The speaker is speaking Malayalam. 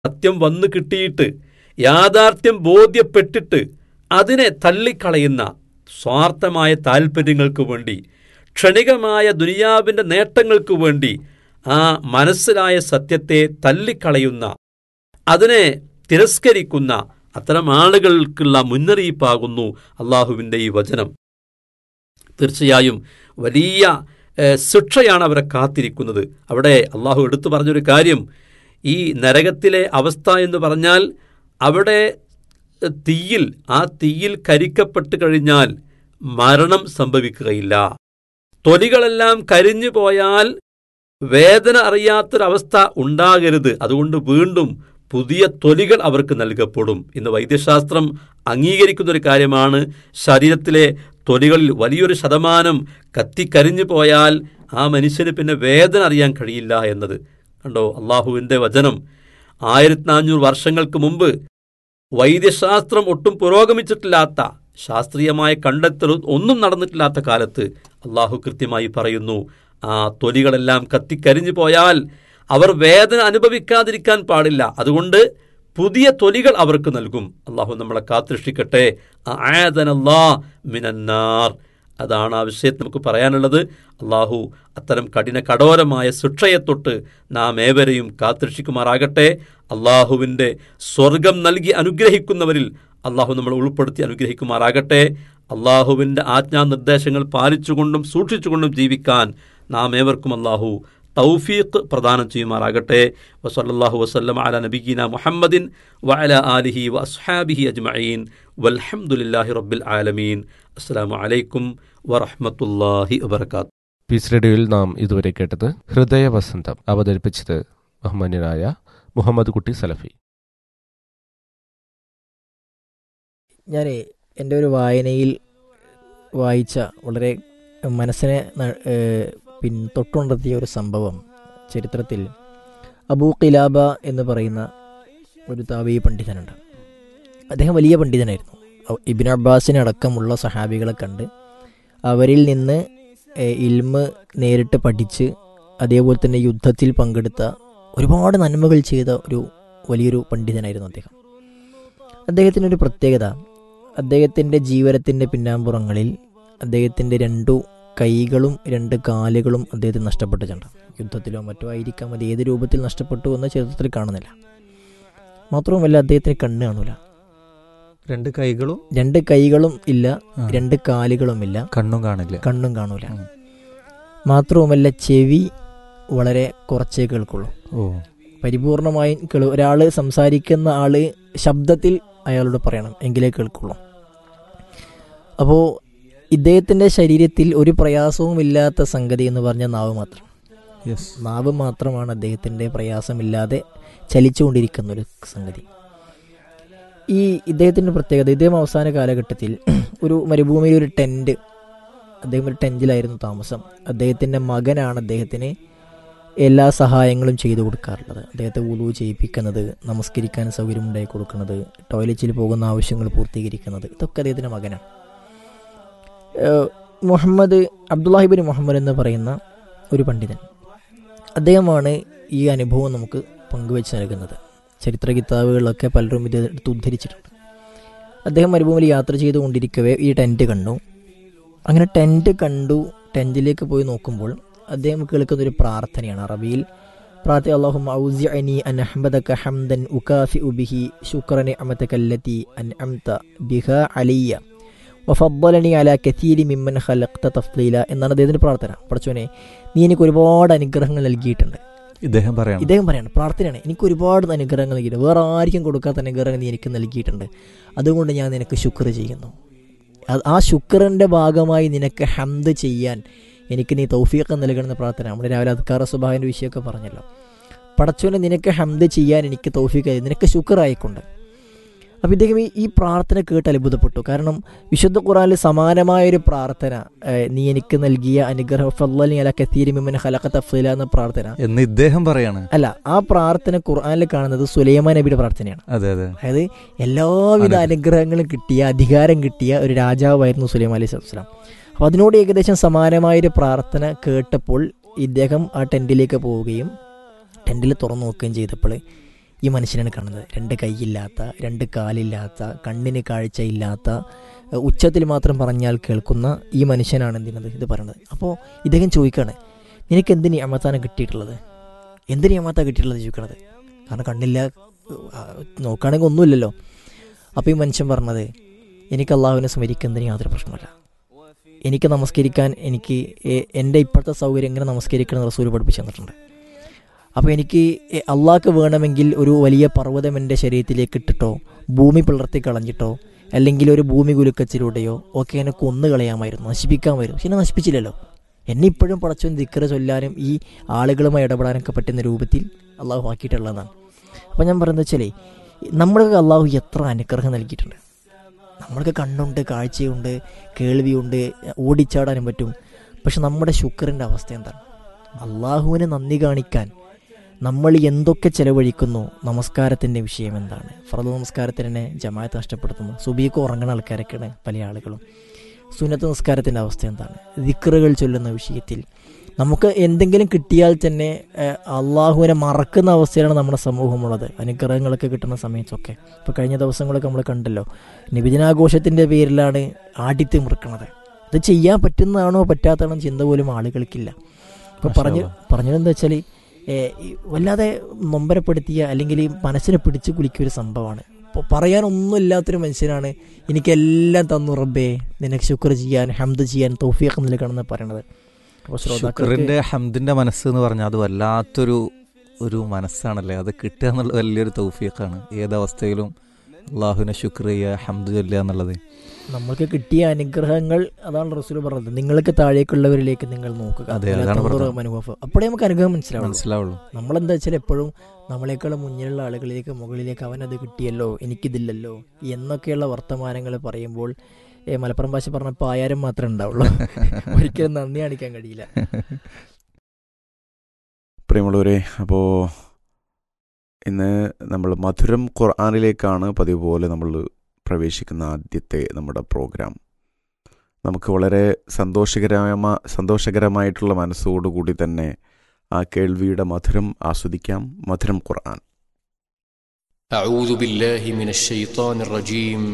സത്യം വന്നു കിട്ടിയിട്ട് യാഥാർത്ഥ്യം ബോധ്യപ്പെട്ടിട്ട് അതിനെ തള്ളിക്കളയുന്ന സ്വാർത്ഥമായ താൽപ്പര്യങ്ങൾക്ക് വേണ്ടി ക്ഷണികമായ ദുനിയാവിൻ്റെ നേട്ടങ്ങൾക്ക് വേണ്ടി ആ മനസ്സിലായ സത്യത്തെ തള്ളിക്കളയുന്ന അതിനെ തിരസ്കരിക്കുന്ന അത്തരം ആളുകൾക്കുള്ള മുന്നറിയിപ്പാകുന്നു അള്ളാഹുവിൻ്റെ ഈ വചനം തീർച്ചയായും വലിയ ഏഹ്, ശിക്ഷയാണ് അവരെ കാത്തിരിക്കുന്നത് അവിടെ അള്ളാഹു എടുത്തു പറഞ്ഞൊരു കാര്യം ഈ നരകത്തിലെ അവസ്ഥ എന്ന് പറഞ്ഞാൽ അവിടെ ഏഹ്, തീയിൽ ആ തീയിൽ കരിക്കപ്പെട്ട് കഴിഞ്ഞാൽ മരണം സംഭവിക്കുകയില്ല തൊലികളെല്ലാം കരിഞ്ഞു പോയാൽ വേദന അറിയാത്തൊരവസ്ഥ ഉണ്ടാകരുത് അതുകൊണ്ട് വീണ്ടും പുതിയ തൊലികൾ അവർക്ക് നൽകപ്പെടും ഇന്ന് വൈദ്യശാസ്ത്രം അംഗീകരിക്കുന്ന ഒരു കാര്യമാണ് ശരീരത്തിലെ തൊലികളിൽ വലിയൊരു ശതമാനം കത്തിക്കരിഞ്ഞു പോയാൽ ആ മനുഷ്യന് പിന്നെ വേദന അറിയാൻ കഴിയില്ല എന്നത് കണ്ടോ അള്ളാഹുവിൻ്റെ വചനം ആയിരത്തി നാനൂറ് വർഷങ്ങൾക്ക് മുമ്പ് വൈദ്യശാസ്ത്രം ഒട്ടും പുരോഗമിച്ചിട്ടില്ലാത്ത ശാസ്ത്രീയമായ കണ്ടെത്തൽ ഒന്നും നടന്നിട്ടില്ലാത്ത കാലത്ത് അള്ളാഹു കൃത്യമായി പറയുന്നു ആ തൊലികളെല്ലാം കത്തിക്കരിഞ്ഞു പോയാൽ അവർ വേദന അനുഭവിക്കാതിരിക്കാൻ പാടില്ല അതുകൊണ്ട് പുതിയ തൊലികൾ അവർക്ക് നൽകും അള്ളാഹു നമ്മളെ കാത്തിരക്ഷിക്കട്ടെ ആയതനല്ലാ മിനന്നാർ അതാണ് ആ വിഷയത്തിൽ നമുക്ക് പറയാനുള്ളത് അള്ളാഹു അത്തരം കഠിന കഠോരമായ ശിക്ഷയെ തൊട്ട് നാം ഏവരെയും കാത്തിരക്ഷിക്കുമാറാകട്ടെ അള്ളാഹുവിൻ്റെ സ്വർഗം നൽകി അനുഗ്രഹിക്കുന്നവരിൽ അള്ളാഹു നമ്മളെ ഉൾപ്പെടുത്തി അനുഗ്രഹിക്കുമാറാകട്ടെ അള്ളാഹുവിൻ്റെ ആജ്ഞാനിർദ്ദേശങ്ങൾ പാലിച്ചുകൊണ്ടും സൂക്ഷിച്ചുകൊണ്ടും ജീവിക്കാൻ നാം ഏവർക്കും അള്ളാഹു തൗഫീഖ് പ്രദാനം ചെയ്യുമാറാകട്ടെ വസല്ലാഹു വസ്ലം അല നബിഗീന മുഹമ്മദിൻ വഅല ആലിഹി വ അസ്ഹാബിഹി അജ്മഈൻ വൽഹംദുലില്ലാഹി റബ്ബിൽ ആലമീൻ അസ്സലാമു അലൈക്കും വറഹ്മത്തുള്ളാഹി വബർക്കാത്തു പീസ് റേഡിയോയിൽ നാം ഇതുവരെ കേട്ടത് ഹൃദയവസന്തം അവതരിപ്പിച്ചത് ബഹുമാന്യനായ മുഹമ്മദ് കുട്ടി സലഫി ഞാൻ എൻ്റെ ഒരു വായനയിൽ വായിച്ച വളരെ മനസ്സിനെ ന- ഏഹ് പിൻ തൊട്ടുണർത്തിയ ഒരു സംഭവം ചരിത്രത്തിൽ അബൂ ഖിലാബ എന്ന് പറയുന്ന ഒരു താവി പണ്ഡിതനുണ്ട് അദ്ദേഹം വലിയ പണ്ഡിതനായിരുന്നു അവ- ഇബിൻ അബ്ബാസിനെ അടക്കമുള്ള സഹാബികളെ കണ്ട് അവരിൽ നിന്ന് ഏഹ്, ഇൽമ് നേരിട്ട് പഠിച്ച് അതേപോലെ തന്നെ യുദ്ധത്തിൽ പങ്കെടുത്ത ഒരുപാട് നന്മകൾ ചെയ്ത ഒരു വലിയൊരു പണ്ഡിതനായിരുന്നു അദ്ദേഹം അദ്ദേഹത്തിനൊരു പ്രത്യേകത അദ്ദേഹത്തിൻ്റെ ജീവനത്തിൻ്റെ പിന്നാമ്പുറങ്ങളിൽ അദ്ദേഹത്തിൻ്റെ രണ്ടു കൈകളും രണ്ട് കാലുകളും അദ്ദേഹത്തിന് നഷ്ടപ്പെട്ടിട്ടുണ്ട് യുദ്ധത്തിലോ മറ്റോ ആയിരിക്കാം അത് ഏത് രൂപത്തിൽ നഷ്ടപ്പെട്ടു എന്ന് ചരിത്രത്തിൽ കാണുന്നില്ല മാത്രവുമല്ല അദ്ദേഹത്തിന് കണ്ണ് കാണൂല രണ്ട് കൈകളും രണ്ട് കൈകളും ഇല്ല ആ, രണ്ട് കാലുകളും ഇല്ല കണ്ണും കാണില്ല കണ്ണും കാണൂല ഉം. മാത്രവുമല്ല ചെവി വളരെ കുറച്ചേ കേൾക്കുള്ളൂ ഓ പരിപൂർണമായും കേളു ഒരാൾ സംസാരിക്കുന്ന ആള് ശബ്ദത്തിൽ അയാളോട് പറയണം എങ്കിലേ കേൾക്കുള്ളൂ അപ്പോൾ ഇദ്ദേഹത്തിൻ്റെ ശരീരത്തിൽ ഒരു പ്രയാസവും ഇല്ലാത്ത സംഗതി എന്ന് പറഞ്ഞ നാവ് മാത്രം യെസ് നാവ് മാത്രമാണ് അദ്ദേഹത്തിൻ്റെ പ്രയാസമില്ലാതെ ചലിച്ചുകൊണ്ടിരിക്കുന്ന ഒരു സംഗതി ഈ ഇദ്ദേഹത്തിൻ്റെ പ്രത്യേകത ഇദ്ദേഹം അവസാന കാലഘട്ടത്തിൽ ഒരു മരുഭൂമിയിൽ ഒരു ടെൻറ്റ് അദ്ദേഹം ഒരു ടെൻറ്റിലായിരുന്നു താമസം അദ്ദേഹത്തിൻ്റെ മകനാണ് അദ്ദേഹത്തിന് എല്ലാ സഹായങ്ങളും ചെയ്തു കൊടുക്കാറുള്ളത് അദ്ദേഹത്തെ ഉളു ചെയ്യിപ്പിക്കുന്നത് നമസ്കരിക്കാൻ സൗകര്യമുണ്ടായി കൊടുക്കുന്നത് ടോയ്ലറ്റിൽ പോകുന്ന ആവശ്യങ്ങൾ പൂർത്തീകരിക്കുന്നത് ഇതൊക്കെ അദ്ദേഹത്തിൻ്റെ മകനാണ് ഏഹ് മുഹമ്മദ് അബ്ദുല്ലാഹിബിൻ മുഹമ്മദ് എന്ന് പറയുന്ന ഒരു പണ്ഡിതൻ അദ്ദേഹമാണ് ഈ അനുഭവം നമുക്ക് പങ്കുവെച്ച് നൽകുന്നത് ചരിത്ര കിതാബുകളിലൊക്കെ പലരും ഇത് എടുത്ത് ഉദ്ധരിച്ചിട്ടുണ്ട് അദ്ദേഹം മരുഭൂമിയിൽ യാത്ര ചെയ്തുകൊണ്ടിരിക്കവേ ഈ ടെൻറ്റ് കണ്ടു അങ്ങനെ ടെൻറ്റ് കണ്ടു ടെൻറ്റിലേക്ക് പോയി നോക്കുമ്പോൾ അദ്ദേഹം കേൾക്കുന്ന ഒരു പ്രാർത്ഥനയാണ് അറബിയിൽ പ്രാർത്ഥന അള്ളാഹും ഔസിഅനി അൻ അഹ്മദക ഹംദൻ ഉകാഫി ഉബിഹി ശുക്രനി അമതകല്ലത്തി അൻ അംത ബിഹ അലിയ വഫദ്ദലനി അല കഥീരി മിമ്മൻ ഖലഖ്ത തഫ്ലീല എന്നാണ് അദ്ദേഹത്തിന്റെ പ്രാർത്ഥന പഠിച്ചോനെ നീ എനിക്ക് ഒരുപാട് അനുഗ്രഹങ്ങൾ നൽകിയിട്ടുണ്ട് ഇദ്ദേഹം പറയണം ഇദ്ദേഹം പറയാണ് പ്രാർത്ഥനയാണ് എനിക്ക് ഒരുപാട് അനുഗ്രഹങ്ങൾ നൽകിയിട്ടുണ്ട് വേറെ ആർക്കും കൊടുക്കാത്ത അനുഗ്രഹങ്ങൾ നീ എനിക്ക് നൽകിയിട്ടുണ്ട് അതുകൊണ്ട് ഞാൻ നിനക്ക് ശുക്ർ ചെയ്യുന്നു അത് ആ ശുക്രൻ്റെ ഭാഗമായി നിനക്ക് ഹംദ് ചെയ്യാൻ എനിക്ക് നീ തൗഫീഖ് നൽകണമെന്ന് പ്രാർത്ഥന നമ്മുടെ രാവിലെ അദ്ക്കാറ സുബാഹിൻ്റെ വിഷയമൊക്കെ പറഞ്ഞല്ലോ പടച്ചോനെ നിനക്ക് ഹംദ് ചെയ്യാൻ എനിക്ക് തൗഫീഖ് ആയി നിനക്ക് ശുക്ർ ആയിക്കൊണ്ട് അപ്പോൾ ഇദ്ദേഹം ഈ ഈ പ്രാർത്ഥന കേട്ട് അത്ഭുതപ്പെട്ടു കാരണം വിശുദ്ധ ഖുറാനിൽ സമാനമായ ഒരു പ്രാർത്ഥന ഏഹ്, നീ എനിക്ക് നൽകിയ അനുഗ്രഹം ഫല്ലി അല കത്തീരി മിമ്മൻ ഹലഖ തഫ്സീല എന്ന പ്രാർത്ഥന എന്ന് ഇദ്ദേഹം പറയാണ് അല്ല ആ പ്രാർത്ഥന ഖുർആനിൽ കാണുന്നത് സുലൈമാൻ നബിയുടെ പ്രാർത്ഥനയാണ് അതെ അതെ അതായത് എല്ലാവിധ അനുഗ്രഹം. അനുഗ്രഹങ്ങളും കിട്ടിയ അധികാരം കിട്ടിയ ഒരു രാജാവായിരുന്നു സുലൈമാൻ അലൈഹി സ്വലാം അപ്പോൾ അതിനോട് ഏകദേശം സമാനമായൊരു പ്രാർത്ഥന കേട്ടപ്പോൾ ഇദ്ദേഹം ആ ടെൻറ്റിലേക്ക് പോവുകയും ടെൻറ്റിൽ തുറന്നു നോക്കുകയും ചെയ്തപ്പോൾ ഈ മനുഷ്യനാണ് കാണുന്നത് രണ്ട് കൈയില്ലാത്ത രണ്ട് കാലില്ലാത്ത കണ്ണിന് കാഴ്ചയില്ലാത്ത ഏഹ് ഉച്ചത്തിൽ മാത്രം പറഞ്ഞാൽ കേൾക്കുന്ന ഈ മനുഷ്യനാണ് എന്തിനത് ഇത് പറയുന്നത് അപ്പോൾ ഇദ്ദേഹം ചോദിക്കുകയാണ് നിനക്ക് എന്തിന് അമത്താനെ കിട്ടിയിട്ടുള്ളത് എന്തിന് അമത്താ കിട്ടിയിട്ടുള്ളത് ചോദിക്കണത് കാരണം കണ്ണില്ല ആ, നോക്കുകയാണെങ്കിൽ ഒന്നുമില്ലല്ലോ അപ്പോൾ ഈ മനുഷ്യൻ പറഞ്ഞത് എനിക്ക് അള്ളാഹുവിനെ സ്മരിക്കുന്നതിന് യാതൊരു പ്രശ്നമല്ല എനിക്ക് നമസ്കരിക്കാൻ എനിക്ക് എ- എൻ്റെ ഇപ്പോഴത്തെ സൗകര്യം എങ്ങനെ നമസ്കരിക്കണം എന്ന് റസൂൽ പഠിപ്പിച്ചു തന്നിട്ടുണ്ട് അപ്പോൾ എനിക്ക് എ- അള്ളാഹ്ക്ക് വേണമെങ്കിൽ ഒരു വലിയ പർവ്വതം എൻ്റെ ശരീരത്തിലേക്ക് ഇട്ടിട്ടോ ഭൂമി പിളർത്തി കളഞ്ഞിട്ടോ അല്ലെങ്കിൽ ഒരു ഭൂമി കുലുക്കച്ചിലൂടെയോ ഒക്കെ എന്നെ കൊന്നു കളയാമായിരുന്നു നശിപ്പിക്കാമായിരുന്നു പക്ഷെ എന്നെ നശിപ്പിച്ചില്ലല്ലോ എന്നെ ഇപ്പോഴും പടച്ചവൻ ദിക്കറ് ചൊല്ലാനും ഈ ആളുകളുമായി ഇടപെടാനൊക്കെ പറ്റുന്ന രൂപത്തിൽ അള്ളാഹു ആക്കിയിട്ടുള്ളതാണ് അപ്പോൾ ഞാൻ പറയുന്നത് വെച്ചാലേ നമ്മൾക്ക് അള്ളാഹു എത്ര അനുഗ്രഹം നൽകിയിട്ടുണ്ട് നമ്മൾക്ക് കണ്ണുണ്ട് കാഴ്ചയുണ്ട് കേൾവിയുണ്ട് ഓടിച്ചാടാനും പറ്റും പക്ഷെ നമ്മുടെ ശുക്രൻ്റെ അവസ്ഥ എന്താണ് അള്ളാഹുവിനെ നന്ദി കാണിക്കാൻ നമ്മൾ എന്തൊക്കെ ചെലവഴിക്കുന്നു നമസ്കാരത്തിൻ്റെ വിഷയം എന്താണ് ഫറദ് നമസ്കാരത്തിന് തന്നെ ജമാഅത്ത് നഷ്ടപ്പെടുത്തുന്നു സുബീക്ക് ഉറങ്ങുന്ന ആൾക്കാരൊക്കെയാണ് പല ആളുകളും സുന്നത്ത് നമസ്കാരത്തിൻ്റെ അവസ്ഥ എന്താണ് ദിക്റുകൾ ചൊല്ലുന്ന വിഷയത്തിൽ നമുക്ക് എന്തെങ്കിലും കിട്ടിയാൽ തന്നെ ഏഹ്, അള്ളാഹുവിനെ മറക്കുന്ന അവസ്ഥയിലാണ് നമ്മുടെ സമൂഹമുള്ളത് അനുഗ്രഹങ്ങളൊക്കെ കിട്ടുന്ന സമയത്തൊക്കെ ഇപ്പോൾ കഴിഞ്ഞ ദിവസങ്ങളൊക്കെ നമ്മൾ കണ്ടല്ലോ നിബിദിനാഘോഷത്തിൻ്റെ പേരിലാണ് ആടിത്ത് മുറുക്കണത് ഇത് ചെയ്യാൻ പറ്റുന്നതാണോ പറ്റാത്തതാണോ എന്ന് ചിന്ത പോലും ആളുകൾക്കില്ല ഇപ്പോൾ പറഞ്ഞു പറഞ്ഞതെന്താ വെച്ചാൽ വല്ലാതെ നൊമ്പരപ്പെടുത്തിയ അല്ലെങ്കിൽ ഈ മനസ്സിനെ പിടിച്ചു കുലിക്കിയ ഒരു സംഭവമാണ് ഇപ്പോൾ പറയാനൊന്നും ഇല്ലാത്തൊരു മനുഷ്യനാണ് എനിക്കെല്ലാം തന്നു റബ്ബേ നിനക്ക് ശുക്ർ ചെയ്യാൻ ഹംദ് ചെയ്യാൻ തൗഫീഖ് നൽകണമെന്ന് പറയണത് അപ്പോൾ ശ്രോതാക്കൾക്ക് ശുക്രന്റെ ഹംദിന്റെ മനസ്സ് എന്ന് പറഞ്ഞാൽ അത് വല്ലാത്തൊരു ഒരു മനസ്സാണല്ലേ അത് കിട്ടുക എന്നുള്ള വലിയൊരു തൗഫീഖാണ് ഏതവസ്ഥയിലും അള്ളാഹുവിനെ ശുക്ർ ചെയ്യുക ഹംദ് ചൊല്ലുക എന്നുള്ളത് നമ്മൾക്ക് കിട്ടിയ അനുഗ്രഹങ്ങൾ അതാണ് റസൂൽ പറഞ്ഞത് നിങ്ങൾക്ക് താഴേക്കുള്ളവരിലേക്ക് നിങ്ങൾ നോക്കുക അതെ, വലാ അതാണ് തൻദുറു പറഞ്ഞത്. അനുഭവം അപ്പോഴേ നമുക്ക് അനുഗ്രഹം മനസ്സിലാവും മനസ്സിലാവുള്ളൂ നമ്മളെന്താ വെച്ചാൽ എപ്പോഴും നമ്മളെക്കാളും മുന്നിലുള്ള ആളുകളിലേക്ക് മുകളിലേക്ക് അവനത് കിട്ടിയല്ലോ എനിക്കിതില്ലല്ലോ എന്നൊക്കെയുള്ള വർത്തമാനങ്ങൾ പറയുമ്പോൾ ഏ, മലപ്പുറം ഭാഷ പറഞ്ഞപ്പോൾ ആയാരം മാത്രമേ ഉണ്ടാവുള്ളൂ ഒരിക്കലും നന്ദി കാണിക്കാൻ കഴിയില്ല പ്രിയമുള്ളവരെ അപ്പോൾ ഇന്ന് നമ്മൾ മധുരം ഖുർആാനിലേക്കാണ് പതിവ് പോലെ നമ്മൾ പ്രവേശിക്കുന്ന ആദ്യത്തെ നമ്മുടെ പ്രോഗ്രാം നമുക്ക് വളരെ സന്തോഷകരമായ സന്തോഷകരമായിട്ടുള്ള മനസ്സോടുകൂടി തന്നെ ആ കേൾവിയുടെ മധുരം ആസ്വദിക്കാം മധുരം ഖുർആൻ أعوذ بالله من الشيطان الرجيم